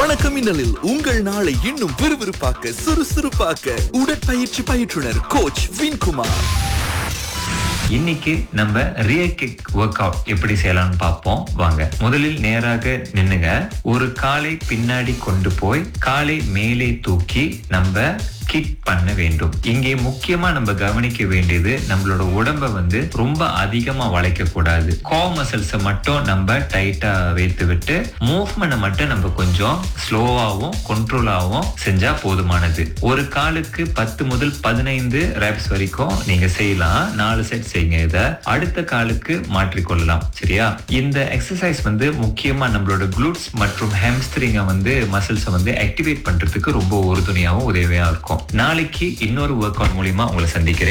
வணக்கம் மின்னலில் உங்கள் நாளை இன்னும் விறுவிறுப்பாக்க சுறுசுறுப்பாக்க உடற்பயிற்சி பயிற்றுனர் கோச் வின்குமார் இன்னைக்கு நம்ம ரியர் கிக் ஒர்க் அவுட் எப்படி செய்யலாம்னு பார்ப்போம் வாங்க முதலில் நேராக நின்னுங்க ஒரு காலை பின்னாடி கொண்டு போய் காலை மேலே தூக்கி நம்ம கிக் பண்ண வேண்டும் இங்கே முக்கியமா நம்ம கவனிக்க வேண்டியது நம்மளோட உடம்ப வந்து ரொம்ப அதிகமா வளைக்க கூடாது கோ மசில்ஸை மட்டும் நம்ம டைட்டா வைத்து விட்டு மூவ்மெண்ட் மட்டும் நம்ம கொஞ்சம் ஸ்லோவாகவும் கண்ட்ரோலாகவும் செஞ்சா போதுமானது ஒரு காலுக்கு பத்து முதல் பதினைந்து ரெப்ஸ் வரைக்கும் நீங்க செய்யலாம் நாலு செட் செய்யுங்க இத அடுத்த காலுக்கு மாற்றிக்கொள்ளலாம் சரியா இந்த எக்ஸசைஸ் வந்து முக்கியமா நம்மளோட குளூட்ஸ் மற்றும் ஹேம்ஸ்ட்ரிங்க வந்து மசில்ஸை வந்து ஆக்டிவேட் பண்றதுக்கு ரொம்ப உறுதுணையாகவும் உதவியா இருக்கும் நாளைக்கு இன்னொரு ஒர்க் அவுட் மூலியமா உங்களை சந்திக்கிறேன்